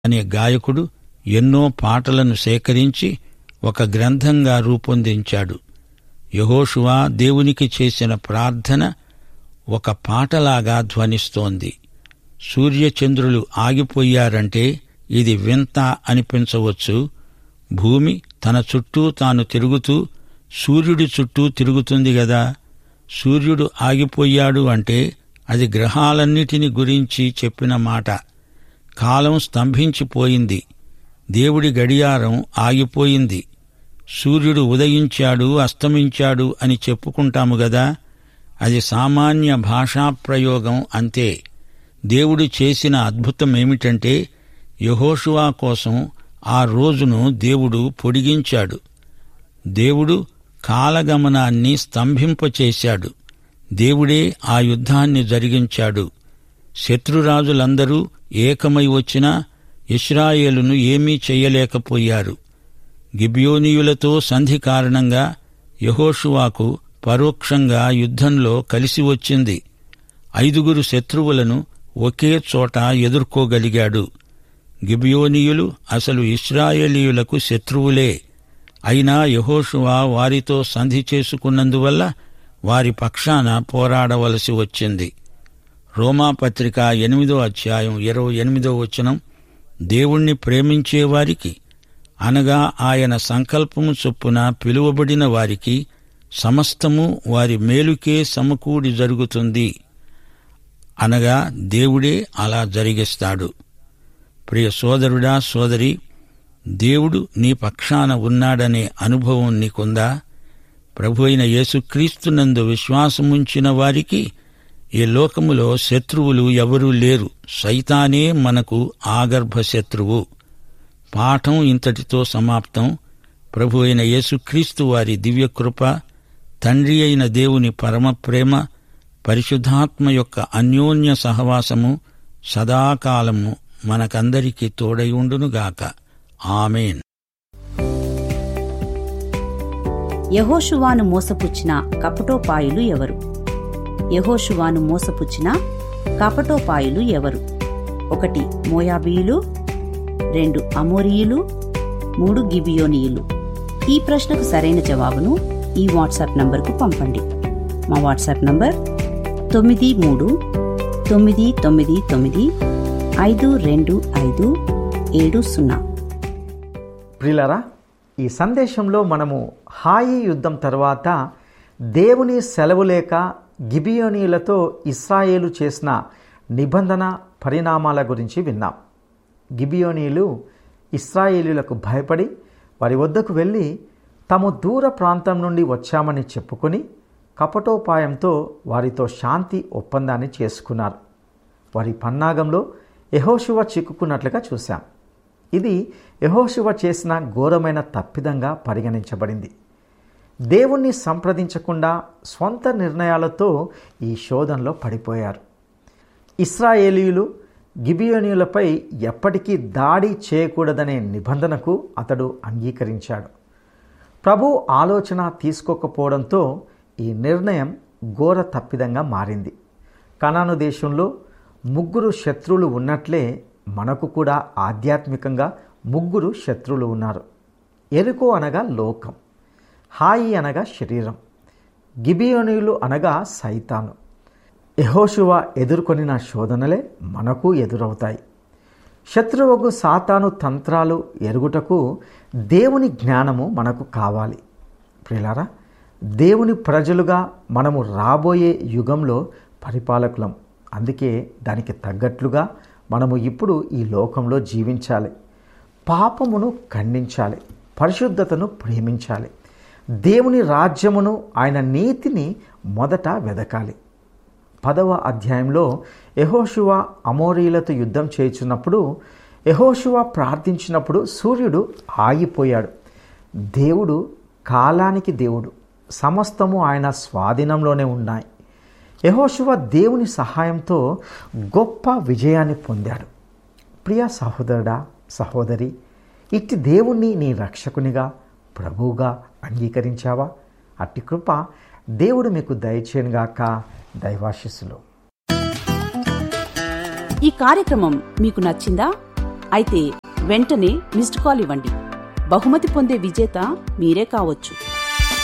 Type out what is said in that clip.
అనే గాయకుడు ఎన్నో పాటలను సేకరించి ఒక గ్రంథంగా రూపొందించాడు యహోషువా దేవునికి చేసిన ప్రార్థన ఒక పాటలాగా ధ్వనిస్తోంది సూర్యచంద్రులు ఆగిపోయారంటే ఇది వింత అనిపించవచ్చు భూమి తన చుట్టూ తాను తిరుగుతూ సూర్యుడి చుట్టూ తిరుగుతుంది గదా సూర్యుడు ఆగిపోయాడు అంటే అది గ్రహాలన్నిటిని గురించి చెప్పిన మాట కాలం స్తంభించిపోయింది దేవుడి గడియారం ఆగిపోయింది సూర్యుడు ఉదయించాడు అస్తమించాడు అని చెప్పుకుంటాము గదా అది సామాన్య భాషా ప్రయోగం అంతే దేవుడు చేసిన అద్భుతమేమిటంటే యహోషువా కోసం ఆ రోజును దేవుడు పొడిగించాడు దేవుడు కాలగమనాన్ని స్తంభింపచేశాడు దేవుడే ఆ యుద్ధాన్ని జరిగించాడు శత్రురాజులందరూ ఏకమై వచ్చినా ఇస్రాయేలును ఏమీ చెయ్యలేకపోయారు గిబియోనీయులతో సంధి కారణంగా యహోషువాకు పరోక్షంగా యుద్ధంలో కలిసి వచ్చింది ఐదుగురు శత్రువులను ఒకే చోట ఎదుర్కోగలిగాడు గిబియోనీయులు అసలు ఇస్రాయేలీయులకు శత్రువులే అయినా యహోషువా వారితో సంధి చేసుకున్నందువల్ల వారి పక్షాన పోరాడవలసి వచ్చింది రోమాపత్రిక ఎనిమిదో అధ్యాయం ఇరవై ఎనిమిదో వచనం దేవుణ్ణి ప్రేమించేవారికి అనగా ఆయన సంకల్పము చొప్పున పిలువబడిన వారికి సమస్తము వారి మేలుకే సమకూడి జరుగుతుంది అనగా దేవుడే అలా జరిగిస్తాడు ప్రియ సోదరుడా సోదరి దేవుడు నీ పక్షాన ఉన్నాడనే అనుభవం నీకుందా ప్రభు అయిన యేసుక్రీస్తునందు విశ్వాసముంచిన వారికి ఈ లోకములో శత్రువులు ఎవరూ లేరు సైతానే మనకు ఆగర్భ శత్రువు పాఠం ఇంతటితో సమాప్తం ప్రభు అయిన యేసుక్రీస్తు వారి దివ్యకృప తండ్రి అయిన దేవుని పరమ ప్రేమ పరిశుద్ధాత్మ యొక్క అన్యోన్య సహవాసము సదాకాలము మనకందరికీ తోడయుండునుగాక ఆమెన్ యహోషువాను మోసపుచ్చిన కపటోపాయులు ఎవరు యహోషువాను మోసపుచ్చిన కపటోపాయులు ఎవరు ఒకటి మోయాబీయులు రెండు అమోరీయులు మూడు గిబియోనీయులు ఈ ప్రశ్నకు సరైన జవాబును ఈ వాట్సాప్ నంబర్కు పంపండి మా వాట్సాప్ నంబర్ తొమ్మిది మూడు తొమ్మిది తొమ్మిది తొమ్మిది ఐదు రెండు ఐదు ఏడు సున్నా ప్రిలరా ఈ సందేశంలో మనము హాయి యుద్ధం తర్వాత దేవుని సెలవు లేక గిబియోనీలతో ఇస్రాయేలు చేసిన నిబంధన పరిణామాల గురించి విన్నాం గిబియోనీలు ఇస్రాయేలీలకు భయపడి వారి వద్దకు వెళ్ళి తాము దూర ప్రాంతం నుండి వచ్చామని చెప్పుకొని కపటోపాయంతో వారితో శాంతి ఒప్పందాన్ని చేసుకున్నారు వారి పన్నాగంలో యహోశివ చిక్కుకున్నట్లుగా చూశాం ఇది యహోశివ చేసిన ఘోరమైన తప్పిదంగా పరిగణించబడింది దేవుణ్ణి సంప్రదించకుండా స్వంత నిర్ణయాలతో ఈ శోధనలో పడిపోయారు ఇస్రాయేలీయులు గిబియోనీయులపై ఎప్పటికీ దాడి చేయకూడదనే నిబంధనకు అతడు అంగీకరించాడు ప్రభు ఆలోచన తీసుకోకపోవడంతో ఈ నిర్ణయం ఘోర తప్పిదంగా మారింది కనాను దేశంలో ముగ్గురు శత్రువులు ఉన్నట్లే మనకు కూడా ఆధ్యాత్మికంగా ముగ్గురు శత్రువులు ఉన్నారు ఎరుకు అనగా లోకం హాయి అనగా శరీరం గిబియోనీయులు అనగా సైతాను యహోశువ ఎదుర్కొనిన శోధనలే మనకు ఎదురవుతాయి శత్రువుకు సాతాను తంత్రాలు ఎరుగుటకు దేవుని జ్ఞానము మనకు కావాలి ప్రిలారా దేవుని ప్రజలుగా మనము రాబోయే యుగంలో పరిపాలకులం అందుకే దానికి తగ్గట్లుగా మనము ఇప్పుడు ఈ లోకంలో జీవించాలి పాపమును ఖండించాలి పరిశుద్ధతను ప్రేమించాలి దేవుని రాజ్యమును ఆయన నీతిని మొదట వెదకాలి పదవ అధ్యాయంలో యహోశువ అమోరీలతో యుద్ధం చేయుచున్నప్పుడు యహోశువ ప్రార్థించినప్పుడు సూర్యుడు ఆగిపోయాడు దేవుడు కాలానికి దేవుడు సమస్తము ఆయన స్వాధీనంలోనే ఉన్నాయి యహోశువ దేవుని సహాయంతో గొప్ప విజయాన్ని పొందాడు ప్రియ సహోదరుడా సహోదరి ఇట్టి దేవుణ్ణి నీ రక్షకునిగా ప్రభువుగా అంగీకరించావా అట్టి కృప దేవుడు మీకు దయచేయనుగాక దైవాశిస్సులు ఈ కార్యక్రమం మీకు నచ్చిందా అయితే వెంటనే మిస్డ్ కాల్ ఇవ్వండి బహుమతి పొందే విజేత మీరే కావచ్చు